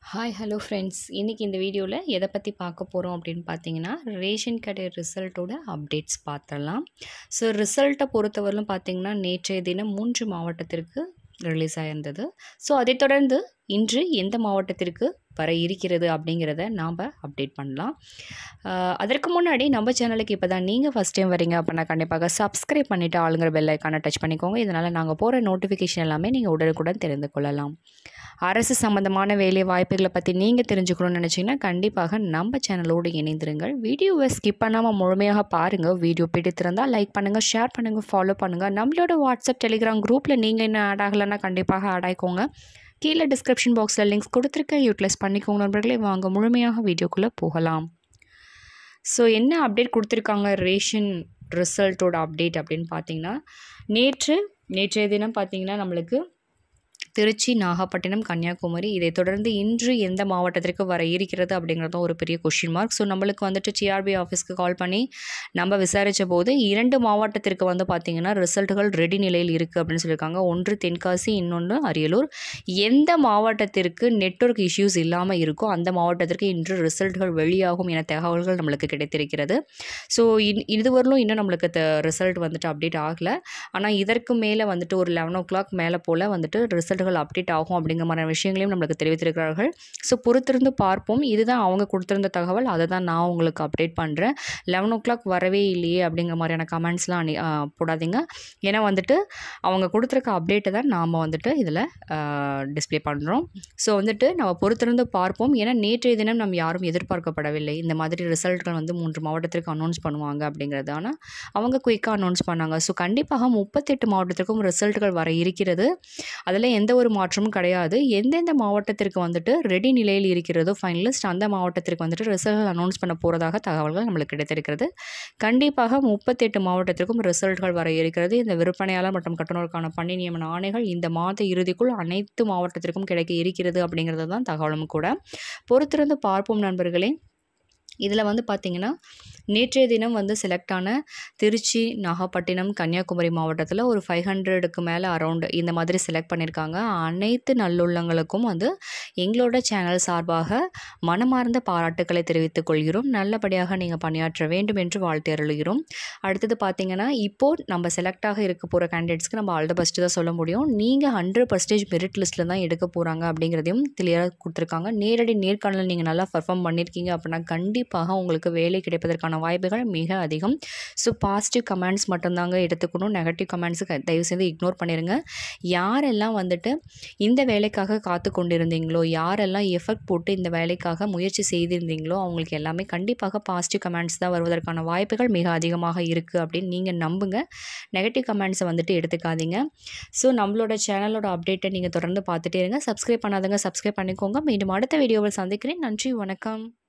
hi hello friends இன்றைக்கி இந்த வீடியோவில் எதை பற்றி பார்க்க போகிறோம் அப்படின்னு பார்த்தீங்கன்னா ரேஷன் கடை ரிசல்ட்டோட அப்டேட்ஸ் பார்த்துடலாம் ஸோ ரிசல்ட்டை பொறுத்தவரையிலும் பார்த்தீங்கன்னா நேற்றைய தினம் மூன்று மாவட்டத்திற்கு ரிலீஸ் ஆகிருந்தது ஸோ அதைத் தொடர்ந்து இன்று எந்த மாவட்டத்திற்கு வர இருக்கிறது அப்படிங்கிறத நாம் அப்டேட் பண்ணலாம் ஆஹ் அதற்கு முன்னாடி நம்ம சேனலுக்கு இப்போ தான் நீங்கள் ஃபஸ்ட் டைம் வரீங்க அப்படின்னா கண்டிப்பாக சப்ஸ்கிரைப் பண்ணிவிட்டு ஆளுங்கிற பெல் ஐக்கானை டச் பண்ணிக்கோங்க இதனால் நாங்கள் போகிற நோட்டிஃபிகேஷன் எல்லாமே நீங்கள் உடனுக்குடன் தெரிந்து கொள்ளலாம் அரசு சம்மந்தமான வேலை வாய்ப்புகளை பற்றி நீங்கள் தெரிஞ்சுக்கணும்னு நினச்சிங்கன்னா கண்டிப்பாக நம்ம சேனலோடு இணைந்திருங்கள் வீடியோவை ஸ்கிப் பண்ணாமல் முழுமையாக பாருங்கள் வீடியோ பிடித்திருந்தால் லைக் பண்ணுங்கள் ஷேர் பண்ணுங்கள் ஃபாலோ பண்ணுங்கள் நம்மளோட வாட்ஸ்அப் டெலிகிராம் குரூப்பில் நீங்கள் இன்னும் ஆட் ஆகலைன்னா கண்டிப்பாக ஆட் ஆகிக்கோங்க கீழே டிஸ்கிரிப்ஷன் பாக்ஸில் லிங்க்ஸ் கொடுத்துருக்கேன் யூட்டிலைஸ் பண்ணிக்கோங்க நண்பர்களே வாங்க முழுமையாக வீடியோக்குள்ளே போகலாம் ஸோ என்ன அப்டேட் கொடுத்துருக்காங்க ரேஷன் ரிசல்ட்டோட அப்டேட் அப்படின்னு பார்த்தீங்கன்னா நேற்று நேற்றைய தினம் பார்த்தீங்கன்னா நம்மளுக்கு திருச்சி நாகப்பட்டினம் கன்னியாகுமரி இதைத் தொடர்ந்து இன்று எந்த மாவட்டத்திற்கு வர இருக்கிறது அப்படிங்கிறதும் ஒரு பெரிய கொஷின் மார்க் ஸோ நம்மளுக்கு வந்துட்டு டிஆர்பி ஆஃபீஸ்க்கு கால் பண்ணி நம்ம விசாரித்த போது இரண்டு மாவட்டத்திற்கு வந்து பார்த்திங்கன்னா ரிசல்ட்டுகள் ரெடி நிலையில் இருக்குது அப்படின்னு சொல்லியிருக்காங்க ஒன்று தென்காசி இன்னொன்று அரியலூர் எந்த மாவட்டத்திற்கு நெட்வொர்க் இஷ்யூஸ் இல்லாமல் இருக்கோ அந்த மாவட்டத்திற்கு இன்று ரிசல்ட்கள் வெளியாகும் என தகவல்கள் நம்மளுக்கு கிடைத்திருக்கிறது ஸோ இன் இதுவரையிலும் இன்னும் நம்மளுக்கு ரிசல்ட் வந்துட்டு அப்டேட் ஆகலை ஆனால் இதற்கு மேலே வந்துட்டு ஒரு லெவன் ஓ கிளாக் மேலே போல் வந்துட்டு ரிசல்ட்டுகள் அப்டேட் ஆகும் அப்படிங்கிற மாதிரி விஷயங்களையும் நம்மளுக்கு தெரிவித்திருக்கிறார்கள் ஸோ பொறுத்திருந்து பார்ப்போம் இதுதான் அவங்க கொடுத்திருந்த தகவல் அதை தான் நான் உங்களுக்கு அப்டேட் பண்ணுறேன் லெவன் ஓ கிளாக் வரவே இல்லையே அப்படிங்கிற மாதிரியான கமெண்ட்ஸ்லாம் அனி ஆ, போடாதீங்க ஏன்னா வந்துட்டு அவங்க கொடுத்துருக்க அப்டேட்டை தான் நாம் வந்துட்டு இதில் டிஸ்ப்ளே பண்ணுறோம் ஸோ வந்துட்டு நம்ம பொறுத்திருந்து பார்ப்போம் ஏன்னா நேற்றைய தினம் நம்ம யாரும் எதிர்பார்க்கப்படவில்லை இந்த மாதிரி ரிசல்ட்கள் வந்து மூன்று மாவட்டத்திற்கு அனௌன்ஸ் பண்ணுவாங்க அப்படிங்கிறது ஆனால் அவங்க குயிக்காக அனௌன்ஸ் பண்ணாங்க ஸோ கண்டிப்பாக முப்பத்தெட்டு மாவட்டத்திற்கும் ரிசல்ட்கள் வர இருக்கிறது அதில் எந்த ஒரு மாற்றமும் கிடையாது எந்தெந்த மாவட்டத்திற்கு வந்துட்டு ரெடி நிலையில் இருக்கிறதோ ஃபைனலிஸ்ட் அந்த மாவட்டத்திற்கு வந்துட்டு ரிசல்ட் அனௌன்ஸ் பண்ண போகிறதாக தகவல்கள் நம்மளுக்கு கிடைத்திருக்கிறது கண்டிப்பாக முப்பத்தெட்டு மாவட்டத்திற்கும் ரிசல்ட்கள் வர இருக்கிறது இந்த விற்பனையாளர் மற்றும் கட்டுநருக்கான பணி நியமன ஆணைகள் இந்த மாத இறுதிக்குள் அனைத்து மாவட்டத்திற்கும் கிடைக்க இருக்கிறது அப்படிங்கிறது தான் தகவலும் கூட பொறுத்திருந்து பார்ப்போம் நண்பர்களே இதில் வந்து பார்த்திங்கன்னா நேற்றைய தினம் வந்து செலக்ட் ஆன திருச்சி நாகப்பட்டினம் கன்னியாகுமரி மாவட்டத்தில் ஒரு ஃபைவ் ஹண்ட்ரடுக்கு மேலே அரௌண்ட் இந்த மாதிரி செலக்ட் பண்ணியிருக்காங்க அனைத்து நல்லுள்ளங்களுக்கும் வந்து எங்களோட சேனல் சார்பாக மனமார்ந்த பாராட்டுக்களை தெரிவித்துக் கொள்கிறோம் நல்லபடியாக நீங்கள் பணியாற்ற வேண்டும் என்று வாழ்த்து அருளுகிறோம் அடுத்தது பார்த்தீங்கன்னா இப்போது நம்ம செலக்ட் ஆக இருக்க போகிற கேண்டிடேட்ஸ்க்கு நம்ம ஆல் த பெஸ்ட்டு தான் சொல்ல முடியும் நீங்கள் ஹண்ட்ரட் பர்சன்டேஜ் மெரிட் லிஸ்ட்டில் தான் எடுக்க போகிறாங்க அப்படிங்கிறதையும் கிளியராக கொடுத்துருக்காங்க நேரடி நேர்காணல் நீங்கள் நல்லா பர்ஃபார்ம் பண்ணியிருக்கீங்க அப்படின்னா கண்டிப்பாக உங்களுக்கு வேலை கிடைப்பதற்கான வாய்ப்புகள் மிக அதிகம் ஸோ பாசிட்டிவ் கமெண்ட்ஸ் மட்டும்தாங்க எடுத்துக்கணும் நெகட்டிவ் கமெண்ட்ஸுக்கு தயவு செய்து இக்னோர் பண்ணிடுங்க யாரெல்லாம் வந்துட்டு இந்த வேலைக்காக காத்து கொண்டிருந்தீங்களோ யாரெல்லாம் எஃபர்ட் போட்டு இந்த வேலைக்காக முயற்சி செய்திருந்தீங்களோ அவங்களுக்கு எல்லாமே கண்டிப்பாக பாசிட்டிவ் கமெண்ட்ஸ் தான் வருவதற்கான வாய்ப்புகள் மிக அதிகமாக இருக்குது அப்படின்னு நீங்கள் நம்புங்க நெகட்டிவ் கமெண்ட்ஸை வந்துட்டு எடுத்துக்காதீங்க ஸோ நம்மளோட சேனலோட அப்டேட்டை நீங்கள் தொடர்ந்து பார்த்துட்டே இருங்க சப்ஸ்கிரைப் பண்ணாதவங்க சப்ஸ்கிரைப் பண்ணிக்கோங்க மீண்டும் அடுத்த வீடியோவில் சந்திக்கிறேன் நன்றி வணக்கம்